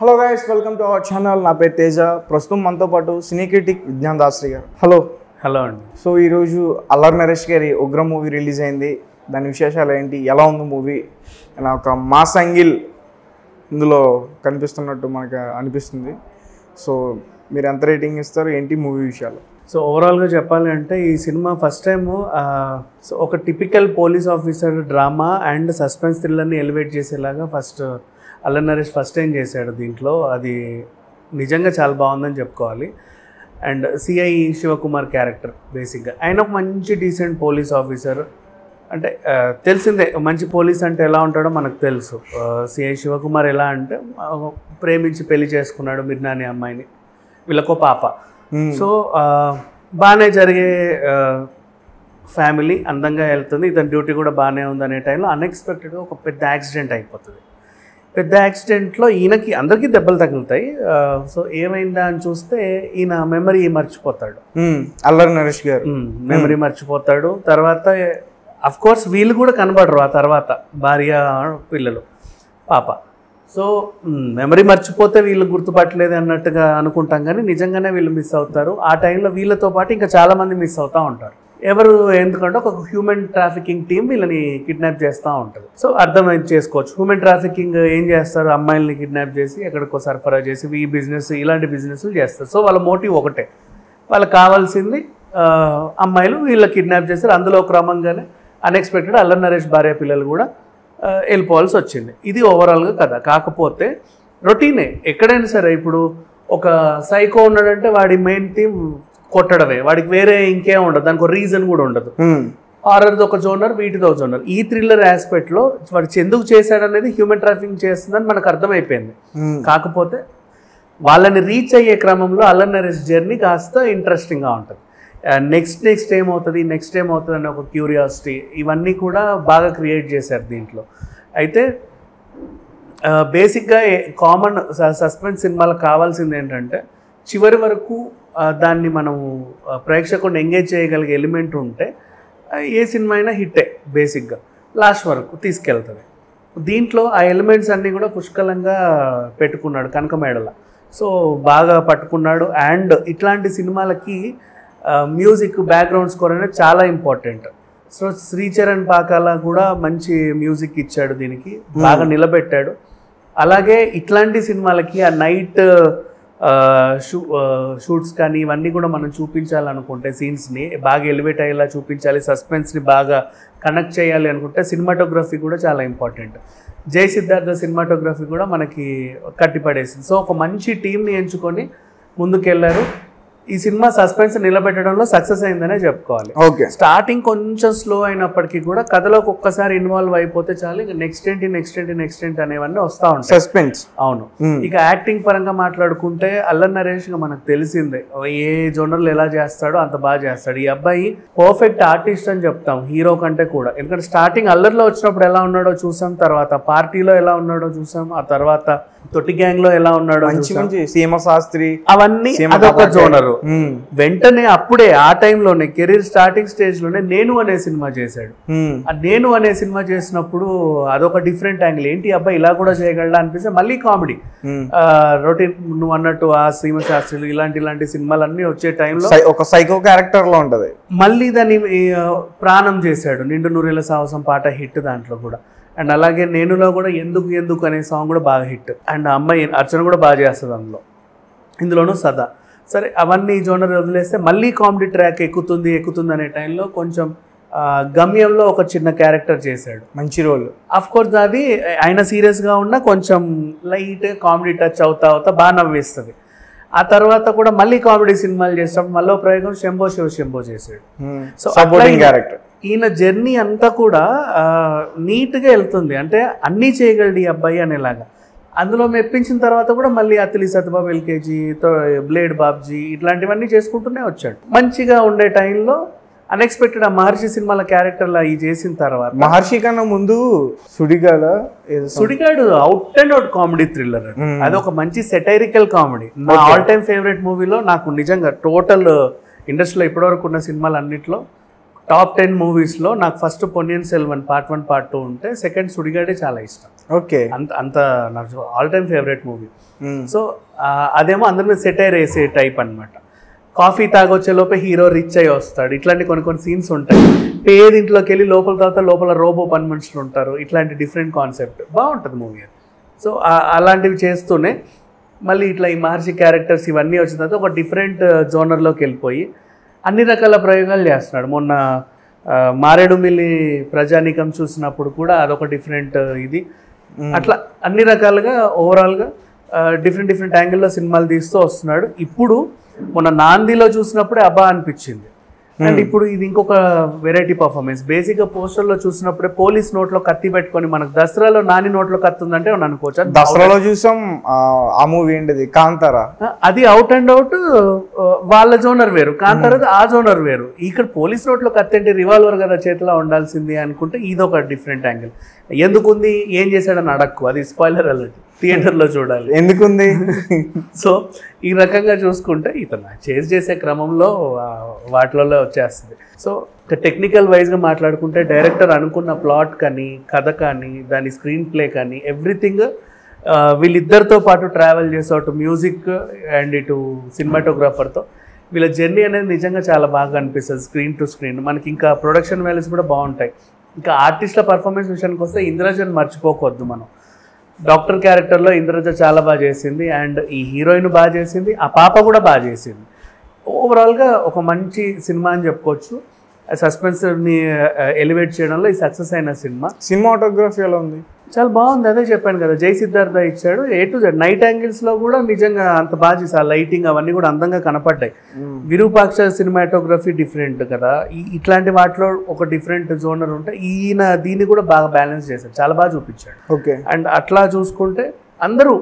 Hello guys welcome to our channel నా పేరు తేజ ప్రస్తుతం మనతో పాటు సినీ క్రిటిక్ విజ్ఞాన్ దాస్రి గారు హలో హలో అండి సో ఈరోజు అల్లర్ నరేష్ గారి ఉగ్ర మూవీ రిలీజ్ అయింది దాని విశేషాలు ఏంటి ఎలా ఉంది మూవీ అండ్ ఒక మాస్ యాంగిల్ ఇందులో కనిపిస్తున్నట్టు మనకు అనిపిస్తుంది సో మీరు ఎంత రేటింగ్ ఇస్తారు ఏంటి మూవీ విషయాలు సో ఓవరాల్గా చెప్పాలి అంటే ఈ సినిమా ఫస్ట్ టైం సో ఒక typical police officer drama and suspense థ్రిల్లర్ని ఎలివేట్ చేసేలాగా first Allari Naresh first time చేశాడు దీంట్లో అది నిజంగా చాలా బాగుందని చెప్పుకోవాలి అండ్ సిఐ శివకుమార్ క్యారెక్టర్ బేసిక్గా ఆయన ఒక మంచి డీసెంట్ పోలీస్ ఆఫీసర్ అంటే ఆ, తెలిసిందే మంచి పోలీస్ అంటే ఎలా ఉంటాడో మనకు తెలుసు సిఐ శివకుమార్ ఎలా అంటే ఆ, ప్రేమించి పెళ్లి చేసుకున్నాడు మిర్నాని అమ్మాయిని వీళ్ళకో పాప సో ఆ, బాగానే జరిగే ఫ్యామిలీ అందంగా వెళ్తుంది ఇతని డ్యూటీ కూడా బాగానే ఉంది అనే టైంలో అన్ఎక్స్పెక్టెడ్గా ఒక పెద్ద యాక్సిడెంట్ అయిపోతుంది పెద్ద యాక్సిడెంట్లో ఈయనకి అందరికీ దెబ్బలు తగులుతాయి ఆ, సో ఏమైందా అని చూస్తే ఈయన మెమరీ మర్చిపోతాడు అల్లర్ నరేష్ గారు మెమరీ మర్చిపోతాడు తర్వాత అఫ్ కోర్స్ వీళ్ళు కూడా కనబడరు ఆ తర్వాత భార్య పిల్లలు పాప సో మెమరీ మర్చిపోతే వీళ్ళు గుర్తుపట్టలేదు అన్నట్టుగా అనుకుంటాం కానీ నిజంగానే వీళ్ళు మిస్ అవుతారు ఆ టైంలో వీళ్ళతో పాటు ఇంకా చాలా మంది మిస్ అవుతూ ఉంటారు ఎవరు ఎందుకంటే ఒక హ్యూమన్ ట్రాఫికింగ్ టీం వీళ్ళని కిడ్నాప్ చేస్తూ ఉంటుంది సో అర్థమైంది చేసుకోవచ్చు హ్యూమన్ ట్రాఫికింగ్ ఏం చేస్తారు అమ్మాయిల్ని కిడ్నాప్ చేసి ఎక్కడికో సరఫరా చేసి ఈ బిజినెస్ ఇలాంటి బిజినెస్లు చేస్తారు సో వాళ్ళ మోటివ్ ఒకటే వాళ్ళకి కావాల్సింది ఆ, అమ్మాయిలు వీళ్ళ కిడ్నాప్ చేస్తారు అందులో క్రమంగానే అన్ఎక్స్పెక్టెడ్ అల్లరి నరేష్ భార్య పిల్లలు కూడా ఆ, వెళ్ళిపోవాల్సి వచ్చింది ఇది ఓవరాల్గా కథ కాకపోతే రొటీనే ఎక్కడైనా సరే ఇప్పుడు ఒక సైకో ఉన్నాడంటే వాడి మెయిన్ థీమ్ కొట్టడమే వాడికి వేరే ఇంకేం ఉండదు దానికి ఒక రీజన్ కూడా ఉండదు హారర్ది ఒక జోనర్ వీటిది ఒక జోనర్ ఈ థ్రిల్లర్ ఆస్పెక్ట్లో వాడు ఎందుకు చేశాడనేది హ్యూమన్ ట్రాఫికింగ్ చేస్తుందని మనకు అర్థమైపోయింది కాకపోతే వాళ్ళని రీచ్ అయ్యే క్రమంలో అల్లర్ నరేష్ జర్నీ కాస్త ఇంట్రెస్టింగ్గా ఉంటుంది నెక్స్ట్ నెక్స్ట్ ఏమవుతుంది నెక్స్ట్ ఏమవుతుంది అనే ఒక క్యూరియాసిటీ ఇవన్నీ కూడా బాగా క్రియేట్ చేశారు దీంట్లో అయితే బేసిక్గా కామన్ సస్పెన్స్ సినిమాలకు కావాల్సింది ఏంటంటే చివరి వరకు ఆ, దాన్ని మనం ఆ, ప్రేక్షకుడిని ఎంగేజ్ చేయగలిగే ఎలిమెంట్ ఉంటే ఆ, ఏ సినిమా అయినా హిట్టే బేసిక్గా లాస్ట్ వరకు తీసుకెళ్తుంది దీంట్లో ఆ ఎలిమెంట్స్ అన్నీ కూడా పుష్కలంగా పెట్టుకున్నాడు కనకమేడల సో బాగా పట్టుకున్నాడు అండ్ ఇట్లాంటి సినిమాలకి మ్యూజిక్ బ్యాక్గ్రౌండ్ స్కోర్ అనేది చాలా ఇంపార్టెంట్ సో శ్రీచరణ్ పాకాల కూడా మంచి మ్యూజిక్ ఇచ్చాడు దీనికి బాగా నిలబెట్టాడు అలాగే ఇట్లాంటి సినిమాలకి ఆ నైట్ షూ షూట్స్ కానీ ఇవన్నీ కూడా మనం చూపించాలనుకుంటే సీన్స్ని బాగా ఎలివేట్ అయ్యేలా చూపించాలి సస్పెన్స్ని బాగా కనెక్ట్ చేయాలి అనుకుంటే సినిమాటోగ్రఫీ కూడా చాలా ఇంపార్టెంట్ జై సిద్ధార్థ సినిమాటోగ్రఫీ కూడా మనకి కట్టిపడేసింది సో ఒక మంచి టీంని ఎంచుకొని ముందుకెళ్ళారు ఈ సినిమా సస్పెన్స్ నిలబెట్టడంలో సక్సెస్ అయిందనే చెప్పుకోవాలి ఓకే స్టార్టింగ్ కొంచెం స్లో అయినప్పటికీ కూడా కథలోకి ఒక్కసారి ఇన్వాల్వ్ అయిపోతే చాలు ఇంకా నెక్స్ట్ ఏంటి నెక్స్ట్ ఏంటి నెక్స్ట్ ఏంటి అనేవన్నీ వస్తూ ఉంటాయి సస్పెన్స్ అవును ఇక యాక్టింగ్ పరంగా మాట్లాడుకుంటే అల్లన్ నరేష్ గా మనకు తెలిసిందే ఏ జోనర్లు ఎలా చేస్తాడో అంత బాగా చేస్తాడు ఈ అబ్బాయి పర్ఫెక్ట్ ఆర్టిస్ట్ అని చెప్తాం హీరో కంటే కూడా ఎందుకంటే స్టార్టింగ్ అల్లర్లో వచ్చినప్పుడు ఎలా ఉన్నాడో చూసాం తర్వాత పార్టీలో ఎలా ఉన్నాడో చూసాం ఆ తర్వాత తొట్టి గ్యాంగ్ లో ఎలా ఉన్నాడో మంచి చూసాం. మంచి సీమ శాస్త్రి అవన్నీ సీమ అదొక కాపాడే. జోనరు మ్మ్. వెంటనే అప్పుడే ఆ టైంలోనే కెరీర్ స్టార్టింగ్ స్టేజ్ లోనే నేను అనే సినిమా చేశాడు మ్మ్. ఆ నేను అనే సినిమా చేసినప్పుడు అదొక డిఫరెంట్ యాంగిల్ ఏంటి ఈ అబ్బాయి ఇలా కూడా చేయగలడా అనిపిస్తే మళ్ళీ కామెడీ మ్మ్. రొటీన్ నువ్వు అన్నట్టు ఆ సీమ శాస్త్రులు ఇలాంటి ఇలాంటి సినిమాలన్నీ వచ్చే టైంలో సై- ఒక సైకో క్యారెక్టర్ లో ఉంటది మళ్ళీ దాన్ని ఈ, ఆ, ప్రాణం చేశాడు నిండు నూరేళ్ళ సాహసం పాట హిట్ దాంట్లో కూడా అండ్ అలాగే నేనులో కూడా ఎందుకు ఎందుకు అనే సాంగ్ కూడా బాగా హిట్ అండ్ ఆ అమ్మాయి అర్చన కూడా బాగా చేస్తుంది అందులో ఇందులోనూ సదా సరే అవన్నీ జోనర్ వదిలేస్తే మళ్ళీ కామెడీ ట్రాక్ ఎక్కుతుంది ఎక్కుతుంది అనే టైంలో కొంచెం ఆ, గమ్యంలో ఒక చిన్న క్యారెక్టర్ చేశాడు మంచి రోల్ అఫ్ కోర్స్ అది ఆయన సీరియస్గా ఉన్న కొంచెం లైట్ కామెడీ టచ్ అవుతా అవుతా బాగా నవ్వేస్తుంది ఆ తర్వాత కూడా మళ్ళీ కామెడీ సినిమాలు చేసినప్పుడు మళ్ళీ ప్రయోగం శంభో శివ శంభో చేశాడు సో సపోర్టింగ్ అట్లా క్యారెక్టర్ ఈయన జర్నీ అంతా కూడా ఆ, నీట్గా వెళ్తుంది అంటే అన్నీ చేయగలడు ఈ అబ్బాయి అనేలాగా అందులో మెప్పించిన తర్వాత కూడా మళ్ళీ అత్తిలి సత్యబాబు ఎల్కేజీ బ్లేడ్ బాబ్జీ ఇట్లాంటివన్నీ చేసుకుంటూనే వచ్చాడు మంచిగా ఉండే టైంలో అన్ఎక్స్పెక్టెడ్ ఆ మహర్షి సినిమాల క్యారెక్టర్లా ఈ చేసిన తర్వాత మహర్షి కన్నా ముందు సుడిగాడ ఏదో Sudigadu out and out comedy thriller Hmm. అది ఒక మంచి సెటైరికల్ కామెడీ నా Okay. ఆల్ టైమ్ ఫేవరెట్ మూవీలో నాకు నిజంగా టోటల్ ఇండస్ట్రీలో ఇప్పటివరకు ఉన్న సినిమాలు అన్నిట్లో టాప్ టెన్ మూవీస్లో నాకు first Ponniyin Selvan part one part two ఉంటే సెకండ్ సుడిగాడే చాలా ఇష్టం ఓకే అంత అంత నాకు all time favourite movie so ఆ, అదేమో అందరి మీద సెటైర్ వేసే టైప్ అన్నమాట కాఫీ తాగొచ్చే లోపే హీరో రిచ్ అయ్యి వస్తాడు ఇట్లాంటి కొన్ని కొన్ని సీన్స్ ఉంటాయి పేదింట్లోకి వెళ్ళి లోపల తర్వాత లోపల రోబో పని మనుషులు ఉంటారు ఇట్లాంటి డిఫరెంట్ కాన్సెప్ట్ బాగుంటుంది మూవీ సో అలాంటివి చేస్తూనే మళ్ళీ ఇట్లా ఈ మహర్షి క్యారెక్టర్స్ ఇవన్నీ వచ్చిన తర్వాత ఒక డిఫరెంట్ జోనర్లోకి వెళ్ళిపోయి అన్ని రకాల ప్రయోగాలు చేస్తున్నాడు మొన్న ఆ, మారేడుమిల్లి ప్రజానీకం చూసినప్పుడు కూడా అదొక డిఫరెంట్ ఇది అట్లా అన్ని రకాలుగా ఓవరాల్గా డిఫరెంట్ డిఫరెంట్ యాంగిల్లో సినిమాలు తీస్తూ వస్తున్నాడు ఇప్పుడు మొన్న నాందిలో చూసినప్పుడే అబ్బా అనిపించింది అండ్ ఇప్పుడు ఇది ఇంకొక వెరైటీ పర్ఫార్మెన్స్ బేసిక్గా పోస్టర్లో చూసినప్పుడే పోలీస్ నోట్లో కత్తి పెట్టుకొని మనకు దసరాలో నాని నోట్లో కత్తి ఉందంటే మనం అనుకోవచ్చు అది దసరాలో చూసాం ఆ, ఆ మూవీ ఏంటిది కాంతారా అది అవుట్ అండ్ అవుట్ వాళ్ళ జోనర్ వేరు కాంతార ఆ జోనర్ వేరు ఇక్కడ పోలీస్ రోడ్లో కత్తంటే రివాల్వర్ కదా చేతిలో ఉండాల్సింది అనుకుంటే ఇది ఒక డిఫరెంట్ యాంగిల్ ఎందుకుంది ఏం చేశాడని అడక్కు అది స్పాయిలర్ అలర్ట్ థియేటర్లో చూడాలి ఎందుకుంది సో ఈ రకంగా చూసుకుంటే ఇతను చేజ్ చేసే క్రమంలో ఆ, వాటిలలో వచ్చేస్తుంది సో టెక్నికల్ వైజ్గా మాట్లాడుకుంటే డైరెక్టర్ అనుకున్న ప్లాట్ కానీ కథ కానీ దాని స్క్రీన్ ప్లే కానీ ఎవ్రీథింగ్ వీళ్ళిద్దరితో పాటు ట్రావెల్ చేసే అటు మ్యూజిక్ అండ్ ఇటు సినిమాటోగ్రాఫర్తో వీళ్ళ జర్నీ అనేది నిజంగా చాలా బాగా అనిపిస్తుంది స్క్రీన్ టు స్క్రీన్ మనకి ఇంకా ప్రొడక్షన్ వాల్యూస్ కూడా బాగుంటాయి ఇంకా ఆర్టిస్ట్ల పర్ఫార్మెన్స్ విషయానికి వస్తే ఇంద్రజన్ మర్చిపోకూడదు మనం డాక్టర్ క్యారెక్టర్లో ఇంద్రజ చాలా బాగా చేసింది అండ్ ఈ హీరోయిన్ బాగా చేసింది ఆ పాప కూడా బాగా చేసింది ఓవరాల్గా ఒక మంచి సినిమా అని చెప్పుకోవచ్చు సస్పెన్స్ని ఎలివేట్ చేయడంలో ఈ సక్సెస్ అయిన సినిమా సినిమాటోగ్రఫీ ఎలా ఉంది చాలా బాగుంది అదే చెప్పాను కదా జై సిద్ధార్థ ఇచ్చాడు ఏ టు జెడ్ నైట్ యాంగిల్స్లో కూడా నిజంగా అంత బాగా చేసి లైటింగ్ అవన్నీ కూడా అందంగా కనపడ్డాయి విరూపాక్ష సినిమాటోగ్రఫీ డిఫరెంట్ కదా ఈ- ఇట్లాంటి వాటిలో ఒక డిఫరెంట్ జోనర్ ఉంటే ఈయన దీన్ని కూడా బాగా బ్యాలెన్స్ చేశాడు చాలా బాగా చూపించాడు ఓకే అండ్ అట్లా చూసుకుంటే అందరూ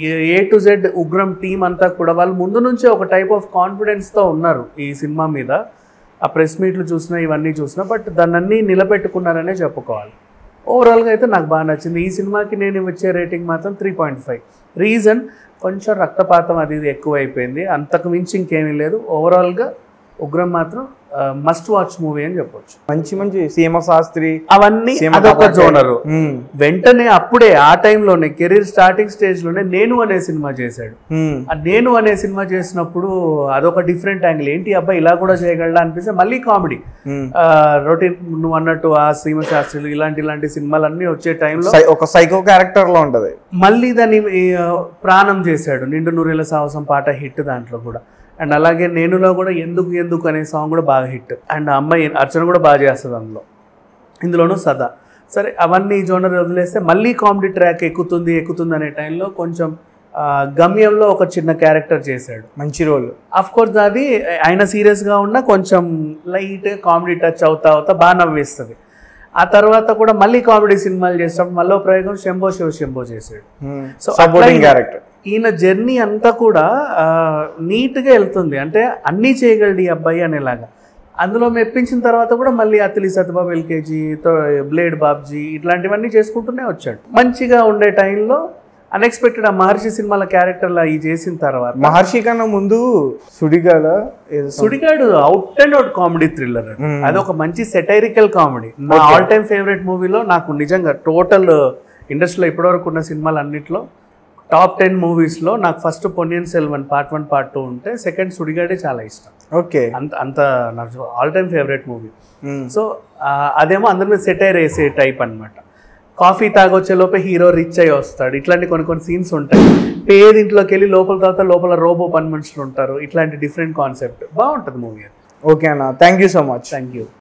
A to Z Ugram team అంతా కూడా వాళ్ళు ముందు నుంచే ఒక టైప్ ఆఫ్ కాన్ఫిడెన్స్తో ఉన్నారు ఈ సినిమా మీద ఆ ప్రెస్ మీట్లు చూసినా ఇవన్నీ చూసినా బట్ దాన్ని అన్నీ నిలబెట్టుకున్నారనే చెప్పుకోవాలి ఓవరాల్గా అయితే నాకు బాగా నచ్చింది ఈ సినిమాకి నేను ఇచ్చే రేటింగ్ మాత్రం త్రీ పాయింట్ ఫైవ్ రీజన్ కొంచెం రక్తపాతం అది ఇది ఎక్కువ అయిపోయింది అంతకు మించి ఇంకేమీ లేదు ఓవరాల్గా ఉగ్రం మాత్రం మస్ట్ వాచ్ మూవీ అని చెప్పొచ్చు మంచి మంచి సీమ శాస్త్రి అవన్నీ సీమ అదొక కథ. జోనరు మ్మ్. వెంటనే అప్పుడే ఆ టైంలోనే కెరీర్ స్టార్టింగ్ స్టేజ్లోనే నేను అనే సినిమా చేశాడు మ్మ్. ఆ నేను అనే సినిమా చేసినప్పుడు అదొక డిఫరెంట్ యాంగిల్ ఏంటి అబ్బాయి ఇలా కూడా చేయగలడా అనిపిస్తే మళ్ళీ కామెడీ మ్మ్. రొటీన్ నువ్వు అన్నట్టు ఆ సీమ శాస్త్రులు ఇలాంటి ఇలాంటి సినిమాలన్నీ వచ్చే టైంలో సై- ఒక సైకో క్యారెక్టర్ లో ఉంటది మళ్ళీ దాన్ని ఈ, ప్రాణం చేశాడు నిండు నూరేళ్ళ సాహసం పాట హిట్ దాంట్లో కూడా అండ్ అలాగే నేనులో కూడా ఎందుకు ఎందుకు అనే సాంగ్ కూడా బాగా హిట్ అండ్ ఆ అమ్మాయి అర్చన కూడా బాగా చేస్తుంది అందులో ఇందులోనూ సదా సరే అవన్నీ జోనర్ వదిలేస్తే మళ్ళీ కామెడీ ట్రాక్ ఎక్కుతుంది ఎక్కుతుంది అనే టైంలో కొంచెం ఆ, గమ్యంలో ఒక చిన్న క్యారెక్టర్ చేశాడు మంచి రోల్ అఫ్ కోర్స్ అది ఆయన సీరియస్గా ఉన్న కొంచెం లైట్ కామెడీ టచ్ అవుతా అవుతా బాగా నవ్వేస్తుంది ఆ తర్వాత కూడా మళ్ళీ కామెడీ సినిమాలు చేసినప్పుడు మళ్ళీ ఓ ప్రయోగం శంభో శివ శంభో చేశాడు సో సపోర్టింగ్ అట్లా క్యారెక్టర్ ఈయన జర్నీ అంతా కూడా ఆ, నీట్గా వెళ్తుంది అంటే అన్నీ చేయగలడు ఈ అబ్బాయి అనేలాగా అందులో మెప్పించిన తర్వాత కూడా మళ్ళీ అతిలి సత్యబాబు ఎల్కేజీ బ్లేడ్ బాబ్జీ ఇట్లాంటివన్నీ చేసుకుంటూనే వచ్చాడు మంచిగా ఉండే టైంలో అన్ఎక్స్పెక్టెడ్ ఆ మహర్షి సినిమాల క్యారెక్టర్లా ఈ చేసిన తర్వాత మహర్షి కన్నా ముందు సుడిగాడ ఏదో Sudigadu out and out comedy thriller Hmm. అది ఒక మంచి సెటైరికల్ కామెడీ నా ఆల్ టైమ్ ఫేవరెట్ మూవీలో నాకు నిజంగా టోటల్ ఇండస్ట్రీలో ఇప్పటివరకు ఉన్న సినిమాలు అన్నిట్లో టాప్ టెన్ మూవీస్లో నాకు first Ponniyin Selvan part one part two ఉంటే సెకండ్ సుడిగాడే చాలా ఇష్టం ఓకే అంత అంత నాకు ఆల్ టైమ్ ఫేవరెట్ మూవీ మ్మ్. సో ఆ, అదేమో అందరి మీద సెటైర్ వేసే టైప్ అన్నమాట కాఫీ తాగొచ్చే లోపే హీరో రిచ్ అయ్యి వస్తాడు ఇట్లాంటి కొన్ని కొన్ని సీన్స్ ఉంటాయి పేదింట్లోకి వెళ్ళి లోపల తర్వాత లోపల రోబో పని మనుషులు ఉంటారు ఇట్లాంటి డిఫరెంట్ కాన్సెప్ట్ బాగుంటుంది మూవీ ఓకే అన్న thank you so much thank you